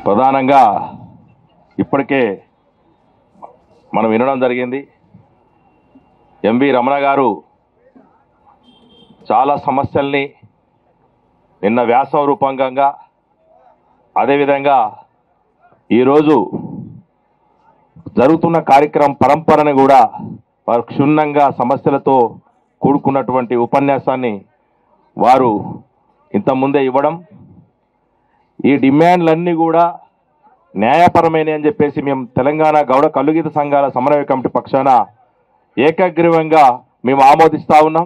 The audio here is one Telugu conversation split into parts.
ప్రధానంగా ఇప్పటికే మనం వినడం జరిగింది ఎంవి రమణ గారు చాలా సమస్యల్ని నిన్న వ్యాసం రూపంగా అదేవిధంగా ఈరోజు జరుగుతున్న కార్యక్రమం పరంపరని కూడా వారు క్షుణ్ణంగా సమస్యలతో కూడుకున్నటువంటి ఉపన్యాసాన్ని వారు ఇంతకుముందే ఇవ్వడం ఈ డిమాండ్లన్నీ కూడా న్యాయపరమైన అని చెప్పేసి మేము తెలంగాణ గౌడ కల్లుగీత సంఘాల సమన్వయ కమిటీ పక్షాన ఏకగ్రీవంగా మేము ఆమోదిస్తా ఉన్నాం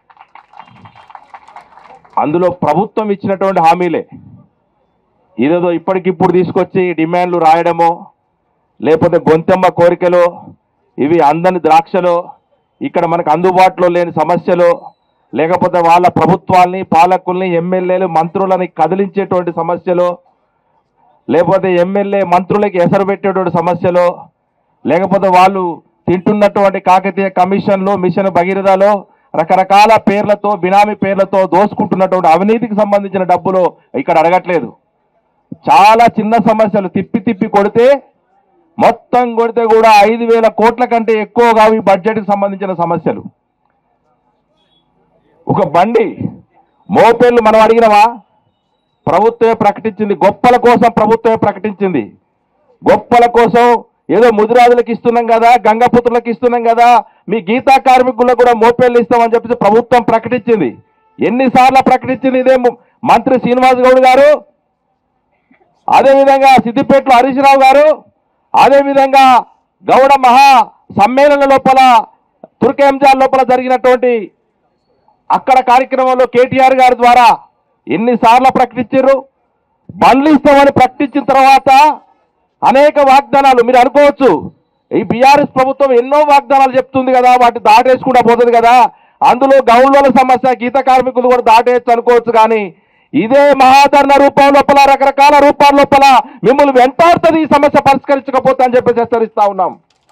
అందులో ప్రభుత్వం ఇచ్చినటువంటి హామీలే ఇదేదో ఇప్పటికిప్పుడు తీసుకొచ్చి డిమాండ్లు రాయడమో లేకపోతే గొంతెమ్మ కోరికలు ఇవి అందని ద్రాక్షలో ఇక్కడ మనకు అందుబాటులో లేని సమస్యలు లేకపోతే వాళ్ళ ప్రభుత్వాల్ని పాలకుల్ని ఎమ్మెల్యేలు మంత్రులని కదిలించేటువంటి సమస్యలు లేకపోతే ఎమ్మెల్యే మంత్రులకి ఎసరు పెట్టేటువంటి సమస్యలు లేకపోతే వాళ్ళు తింటున్నటువంటి కాకతీయ కమిషన్లు మిషన్ భగీరథలో రకరకాల పేర్లతో బినామీ పేర్లతో దోసుకుంటున్నటువంటి అవినీతికి సంబంధించిన డబ్బులు ఇక్కడ అడగట్లేదు చాలా చిన్న సమస్యలు తిప్పి తిప్పి కొడితే మొత్తం కొడితే కూడా ఐదు వేల కోట్ల కంటే ఎక్కువగా ఈ బడ్జెట్కి సంబంధించిన సమస్యలు ఒక బండి మోపేళ్ళు మనం అడిగినవా ప్రభుత్వమే ప్రకటించింది గొప్పల కోసం ప్రభుత్వమే ప్రకటించింది గొప్పల కోసం ఏదో ముదిరాజులకు ఇస్తున్నాం కదా గంగపుత్రులకు ఇస్తున్నాం కదా మీ గీతా కార్మికులకు కూడా మోపేళ్ళు ఇస్తామని చెప్పేసి ప్రభుత్వం ప్రకటించింది ఎన్నిసార్లు ప్రకటించింది ఇదే ము- మంత్రి శ్రీనివాస్ గౌడ్ గారు అదేవిధంగా సిద్దిపేటలో హరీష్ రావు గారు అదేవిధంగా గౌడ మహా సమ్మేళన లోపల తుర్కేంజాల్ లోపల జరిగినటువంటి అక్కడ కార్యక్రమంలో కేటీఆర్ గారి ద్వారా ఎన్నిసార్లు ప్రకటించారు బండ్లు ఇస్తామని ప్రకటించిన తర్వాత అనేక వాగ్దానాలు మీరు అనుకోవచ్చు ఈ బీఆర్ఎస్ ప్రభుత్వం ఎన్నో వాగ్దానాలు చెప్తుంది కదా వాటి దాటేసుకుంటా పోతుంది కదా అందులో గౌన్ల సమస్య గీత కార్మికులు కూడా దాటేయచ్చు అనుకోవచ్చు కానీ ఇదే మహాధరణ రూపం లోపల రకరకాల రూపాల లోపల మిమ్మల్ని వెంటాడుతుంది ఈ సమస్య పరిష్కరించకపోతే అని చెప్పేసి హెచ్చరిస్తా ఉన్నాం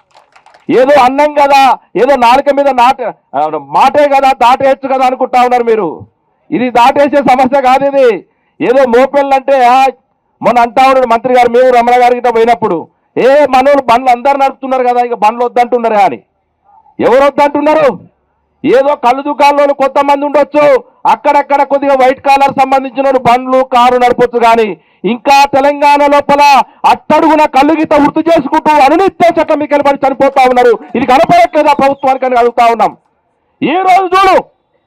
ఏదో అన్నం కదా ఏదో నాలుక మీద నాట ఆ, మాటే కదా దాటేయచ్చు కదా అనుకుంటా ఉన్నారు మీరు ఇది దాటేసే సమస్య కాదు ఇది ఏదో మోపెళ్ళంటే ఆ, మొన్న అంటా ఉన్నాడు మంత్రి గారు మేము రమణ గారి గిట్ట పోయినప్పుడు ఏ మనోళ్ళు బండ్లు అందరు నడుపుతున్నారు కదా ఇక బండ్లు వద్దంటున్నారే అని ఎవరు వద్దంటున్నారు ఏదో కళ్ళు దుకాణంలో కొంతమంది ఉండొచ్చు అక్కడక్కడ కొద్దిగా వైట్ కాలర్ సంబంధించిన వాళ్ళు బండ్లు కారు నడపొచ్చు కానీ ఇంకా తెలంగాణ లోపల అట్టడుగున కళ్ళు గీత వృత్తి చేసుకుంటూ అనునిత్య చట్టం మీకు వెళ్ళబడి చనిపోతా ఉన్నారు ఇది కనపడట్లేదా ప్రభుత్వానికి అని అడుగుతా ఉన్నాం ఈ రోజు చూడు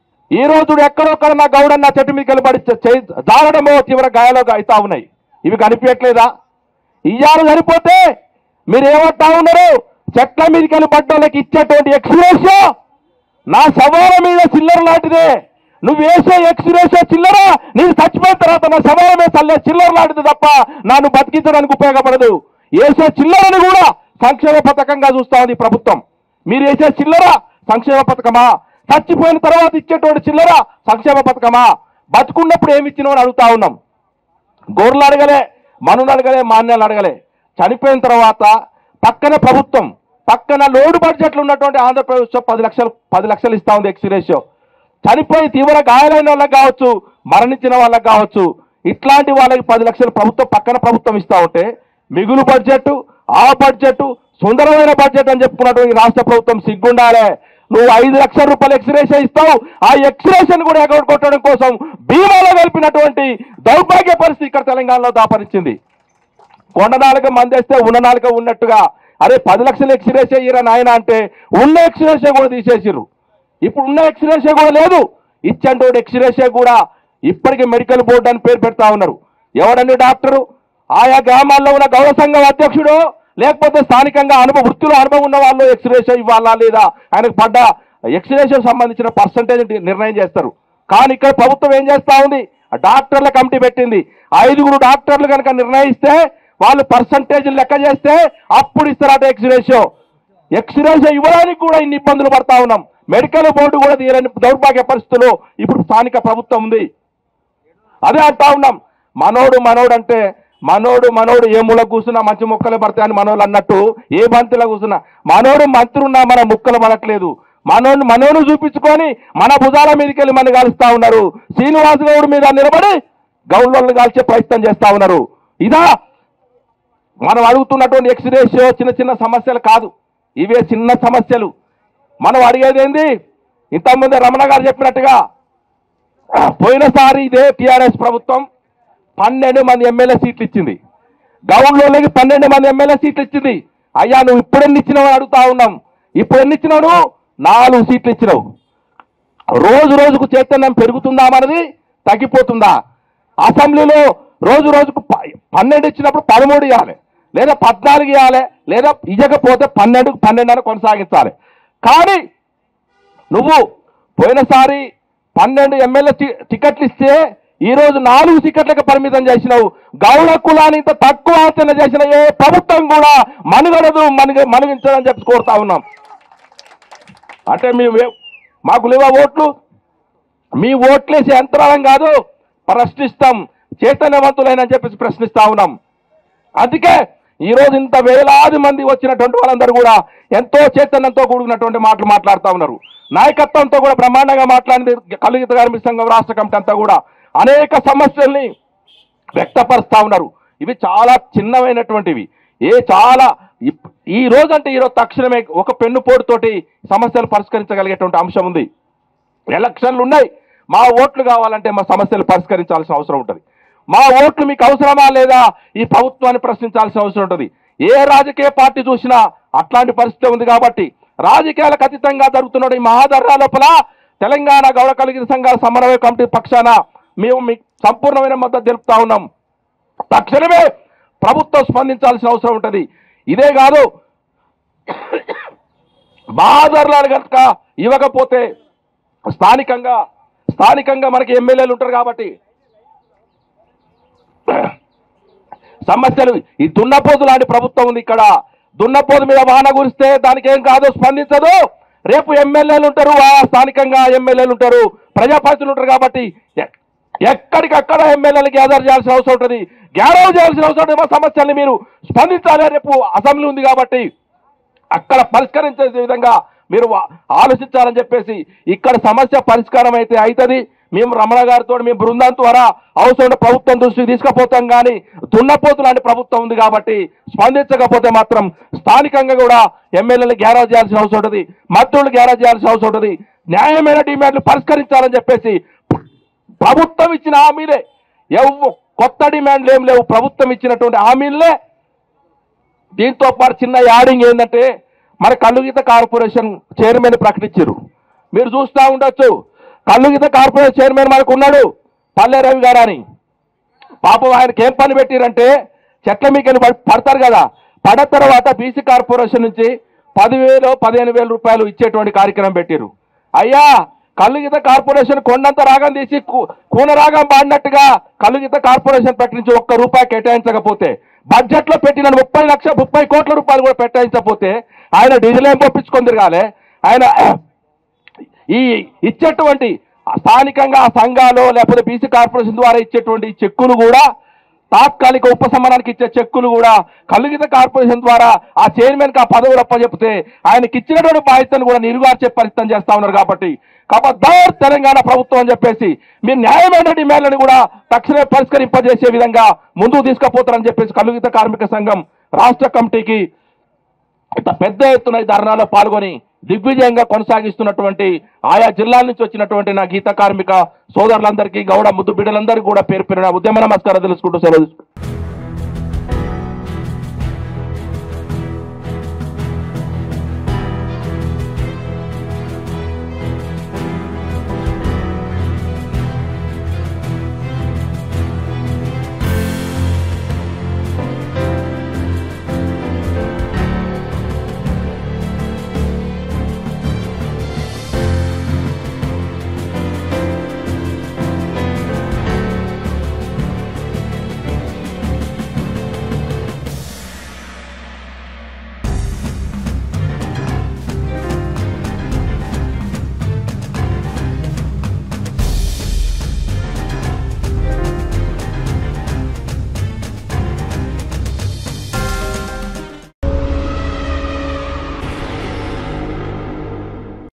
ఈ రోజు చూడు ఎక్కడొక్కడ నా గౌడన్న చెట్టు మీకు వెళ్ళబడి జారడమో తీవ్ర గాయాలు అవుతా ఉన్నాయి ఇవి కనిపించట్లేదా ఇయ్యాలు సరిపోతే మీరు ఏమంటా ఉన్నారు చెట్ల మీదకి వెళ్ళి పడ్డోళ్ళకి ఇచ్చేటువంటి ఎక్స్ప్రెస్ నా సవాల మీద చిల్లర లాంటిదే నువ్వు వేసే ఎక్స్ప్రెస్ చిల్లర నేను చచ్చిపోయిన తర్వాత నా సవాల మీద చల్లే చిల్లర లాంటిది తప్ప నన్ను బతికించడానికి ఉపయోగపడదు వేసే చిల్లరని కూడా సంక్షేమ పథకంగా చూస్తా ఉంది ఈ ప్రభుత్వం మీరు వేసే చిల్లర సంక్షేమ పథకమా చచ్చిపోయిన తర్వాత ఇచ్చేటువంటి చిల్లర సంక్షేమ పథకమా బతుకున్నప్పుడు ఏమి ఇచ్చినామని అడుగుతా ఉన్నాం గోర్లు అడగలే మనులు అడగలే మాన్యాలు అడగలే చనిపోయిన తర్వాత పక్కన ప్రభుత్వం పక్కన లోడు బడ్జెట్లు ఉన్నటువంటి ఆంధ్రప్రదేశ్లో పది లక్షలు పది లక్షలు ఇస్తా ఉంది ఎక్స్ రేషియో చనిపోయి తీవ్ర గాయాలైన వాళ్ళకి కావచ్చు మరణించిన వాళ్ళకి కావచ్చు ఇట్లాంటి వాళ్ళకి పది లక్షలు ప్రభుత్వం పక్కన ప్రభుత్వం ఇస్తా ఉంటే మిగులు బడ్జెట్ ఆ బడ్జెట్ సుందరమైన బడ్జెట్ అని చెప్పుకున్నటువంటి ఈ రాష్ట్ర ప్రభుత్వం సిగ్గుండాలే నువ్వు ఐదు లక్షల రూపాయలు ఎక్స్రేషన్ ఇస్తావు ఆ ఎక్స్రేషన్ కూడా అకౌంట్ కొట్టడం కోసం బీమాలో కలిపినటువంటి దౌర్భాగ్య పరిస్థితి ఇక్కడ తెలంగాణలో దాపరించింది కొండ నాలుక మందేస్తే ఉన్న నాలుక ఉన్నట్టుగా అరే పది లక్షలు ఎక్స్రేస్ అయ్యారా నాయన అంటే ఉన్న ఎక్స్రేస్ కూడా తీసేసిర్రు ఇప్పుడు ఉన్న ఎక్స్రేస్ కూడా లేదు ఇచ్చంటోడు ఎక్స్రేస్ కూడా ఇప్పటికీ మెడికల్ బోర్డు అని పేరు పెడతా ఉన్నారు ఎవడండి డాక్టరు ఆయా గ్రామాల్లో ఉన్న గౌరవ సంఘం అధ్యక్షుడు లేకపోతే స్థానికంగా అనుభవ వృత్తిలో అనుభవం ఉన్న వాళ్ళు ఎక్స్రేస్ ఇవ్వాలా లేదా ఆయనకు పడ్డ ఎక్స్రేస్ సంబంధించిన పర్సంటేజ్ నిర్ణయం చేస్తారు కానీ ఇక్కడ ప్రభుత్వం ఏం చేస్తా ఉంది ఆ డాక్టర్ల కమిటీ పెట్టింది ఐదుగురు డాక్టర్లు కనుక నిర్ణయిస్తే వాళ్ళు పర్సంటేజ్ లెక్క చేస్తే అప్పుడు ఇస్తారట ఎక్స్ రేషియో ఎక్స్ రేషియో ఇవ్వడానికి కూడా ఇన్ని ఇబ్బందులు పడతా ఉన్నాం మెడికల్ బోర్డు కూడా తీయని దౌర్భాగ్య పరిస్థితుల్లో ఇప్పుడు స్థానిక ప్రభుత్వం ఉంది అదే అంటా ఉన్నాం మనోడు మనోడు అంటే మనోడు మనోడు ఏ మూల కూర్చున్నా మంచి ముక్కలు పడతాయని మనోళ్ళు అన్నట్టు ఏ బంతిలో కూర్చున్నా మనోడు మంత్రి ఉన్నా మన ముక్కలు పడట్లేదు మనోడు మనోడు చూపించుకొని మన భుజాల మీదకి వెళ్ళి మన కాలుస్తా ఉన్నారు శ్రీనివాస్ గౌడ్ మీద నిలబడి గౌన్లను కాల్చే ప్రయత్నం చేస్తా ఉన్నారు ఇదా మనం అడుగుతున్నటువంటి ఎక్స్రేషియో చిన్న చిన్న సమస్యలు కాదు ఇవే చిన్న సమస్యలు మనం అడిగేది ఏంది ఇంతకుముందే రమణ గారు చెప్పినట్టుగా పోయినసారి ఇదే టిఆర్ఎస్ ప్రభుత్వం పన్నెండు మంది ఎమ్మెల్యే సీట్లు ఇచ్చింది గౌన్లోకి పన్నెండు మంది ఎమ్మెల్యే సీట్లు ఇచ్చింది అయ్యా నువ్వు ఇప్పుడు ఎన్ని ఇచ్చినావు అని అడుగుతా ఉన్నాం ఇప్పుడు ఎన్ని ఇచ్చినావు నువ్వు నాలుగు సీట్లు ఇచ్చినావు రోజు రోజుకు చైతన్యం పెరుగుతుందా మనది తగ్గిపోతుందా అసెంబ్లీలో రోజు రోజుకు ప- పన్నెండు ఇచ్చినప్పుడు పదమూడు ఇవ్వాలి లేదా పద్నాలుగు ఇవ్వాలి లేదా ఇవ్వకపోతే పన్నెండుకు పన్నెండు అని కొనసాగించాలి కానీ నువ్వు పోయినసారి పన్నెండు ఎమ్మెల్యే టి- టికెట్లు ఇస్తే ఈ రోజు నాలుగు టికెట్లకు పరిమితం చేసినావు గౌడ కులాన్ని ఇంత తక్కువ ఆచరణ చేసిన ఏ ప్రభుత్వం కూడా మనుగడదు మనుగ మనుగించదని చెప్పి కోరుతా ఉన్నాం అంటే మీ వే- మాకు లేవా ఓట్లు మీ ఓట్లేసే యంత్రాలం కాదు ప్రశ్నిస్తాం చైతన్యవంతులైనని చెప్పేసి ప్రశ్నిస్తా ఉన్నాం అందుకే ఈ రోజు ఇంత వేలాది మంది వచ్చినటువంటి వాళ్ళందరూ కూడా ఎంతో చైతన్యంతో కూడుకున్నటువంటి మాటలు మాట్లాడుతూ ఉన్నారు నాయకత్వంతో కూడా బ్రహ్మాండంగా మాట్లాడింది కలుగిత కార్మిక సంఘం రాష్ట్ర కమిటీ అంతా కూడా అనేక సమస్యల్ని వ్యక్తపరుస్తా ఉన్నారు ఇవి చాలా చిన్నమైనటువంటివి ఏ చాలా ఇప్- ఈ రోజు అంటే ఈ రోజు తక్షణమే ఒక పెన్ను పోటుతోటి సమస్యలు పరిష్కరించగలిగేటువంటి అంశం ఉంది ఎలక్షన్లు ఉన్నాయి మా ఓట్లు కావాలంటే మా సమస్యలు పరిష్కరించాల్సిన అవసరం ఉంటుంది మా ఓట్లు మీకు అవసరమా లేదా ఈ ప్రభుత్వాన్ని ప్రశ్నించాల్సిన అవసరం ఉంటుంది ఏ రాజకీయ పార్టీ చూసినా అట్లాంటి పరిస్థితి ఉంది కాబట్టి రాజకీయాలకు అతీతంగా జరుగుతున్న ఈ మహాధర్నా లోపల తెలంగాణ గౌడ కలిగిన సంఘాల సమన్వయ కమిటీ పక్షాన మేము మీకు సంపూర్ణమైన మద్దతు తెలుపుతా ఉన్నాం తక్షణమే ప్రభుత్వం స్పందించాల్సిన అవసరం ఉంటుంది ఇదే కాదు మహాధర్నాలు కనుక ఇవ్వకపోతే స్థానికంగా స్థానికంగా మనకి ఎమ్మెల్యేలు ఉంటారు కాబట్టి సమస్యలు ఈ దున్నపోతు లాంటి ప్రభుత్వం ఉంది ఇక్కడ దున్నపోతు మీద వాన కురిస్తే దానికి ఏం కాదు స్పందించదు రేపు ఎమ్మెల్యేలు ఉంటారు ఆ స్థానికంగా ఎమ్మెల్యేలు ఉంటారు ప్రజాప్రతినిధులు ఉంటారు కాబట్టి ఎ- ఎక్కడికక్కడ ఎమ్మెల్యేలు గ్యాదర్ చేయాల్సిన అవసరం ఉంటుంది గ్యాదర్ చేయాల్సిన అవసరం ఉంటుంది మా సమస్యల్ని మీరు స్పందించాలి రేపు అసెంబ్లీ ఉంది కాబట్టి అక్కడ పరిష్కరించే విధంగా మీరు వా- ఆలోచించాలని చెప్పేసి ఇక్కడ సమస్య పరిష్కారం అయితే అవుతుంది మేము రమణ గారితో మేము బృందం ద్వారా అవసరం ప్రభుత్వం దృష్టికి తీసుకుపోతాం కానీ దున్నపోతు లాంటి ప్రభుత్వం ఉంది కాబట్టి స్పందించకపోతే మాత్రం స్థానికంగా కూడా ఎమ్మెల్యేలు గ్యారేజ్ చేయాల్సిన అవసరం ఉంటుంది మంత్రులు గ్యారేజ్ చేయాల్సిన అవసరం ఉంటుంది న్యాయమైన డిమాండ్లు పరిష్కరించాలని చెప్పేసి ప్రభుత్వం ఇచ్చిన హామీలే ఎవ్వ కొత్త డిమాండ్లు ఏం లేవు ప్రభుత్వం ఇచ్చినటువంటి హామీలే దీంతో పాటు చిన్న యాడింగ్ ఏంటంటే మన కల్లుగీత కార్పొరేషన్ చైర్మన్ ప్రకటించారు మీరు చూస్తూ ఉండొచ్చు కల్లుగీత కార్పొరేషన్ చైర్మన్ మనకు ఉన్నాడు పల్లె రవి గారు అని పాపం ఆయనకి ఏం పని పెట్టిరంటే చెట్ల మీకని పడతారు కదా పడ తర్వాత బీసీ కార్పొరేషన్ నుంచి పదివేలు పదిహేను వేల రూపాయలు ఇచ్చేటువంటి కార్యక్రమం పెట్టారు అయ్యా కల్లుగీత కార్పొరేషన్ కొండంత రాగం తీసి కు- కూన రాగం పాడినట్టుగా కల్లుగీత కార్పొరేషన్ ప్రకటించి ఒక్క రూపాయి కేటాయించకపోతే బడ్జెట్ లో పెట్టిన ముప్పై లక్ష ముప్పై కోట్ల రూపాయలు కూడా కేటాయించకపోతే ఆయన డీజిల్ ఏం పంపించుకొని తిరగాలి ఆయన ఈ ఇచ్చేటువంటి స్థానికంగా ఆ సంఘాలు లేకపోతే బీసీ కార్పొరేషన్ ద్వారా ఇచ్చేటువంటి చెక్కులు కూడా తాత్కాలిక ఉపశమనానికి ఇచ్చే చెక్కులు కూడా కలుగిత కార్పొరేషన్ ద్వారా ఆ చైర్మన్ కి ఆ పదవులు అప్పచెప్తే ఆయనకి ఇచ్చినటువంటి బాధ్యతను కూడా నిరుగార్చే పరిస్థితి చేస్తా ఉన్నారు కాబట్టి కబద్దార్ తెలంగాణ ప్రభుత్వం అని చెప్పేసి మీ న్యాయమైన డిమాండ్లను కూడా తక్షణమే పరిష్కరింపజేసే విధంగా ముందుకు తీసుకుపోతారని చెప్పేసి కలుగిత కార్మిక సంఘం రాష్ట్ర కమిటీకి ఇంత పెద్ద ఎత్తున ఈ ధర్నాలో పాల్గొని దిగ్విజయంగా కొనసాగిస్తున్నటువంటి ఆయా జిల్లాల నుంచి వచ్చినటువంటి నా గీత కార్మిక సోదరులందరికీ గౌడ ముద్దు బిడ్డలందరికీ కూడా పేరు పేరున ఉద్యమ నమస్కారం తెలుసుకుంటూ సెలవు తీసుకుంటున్నాను.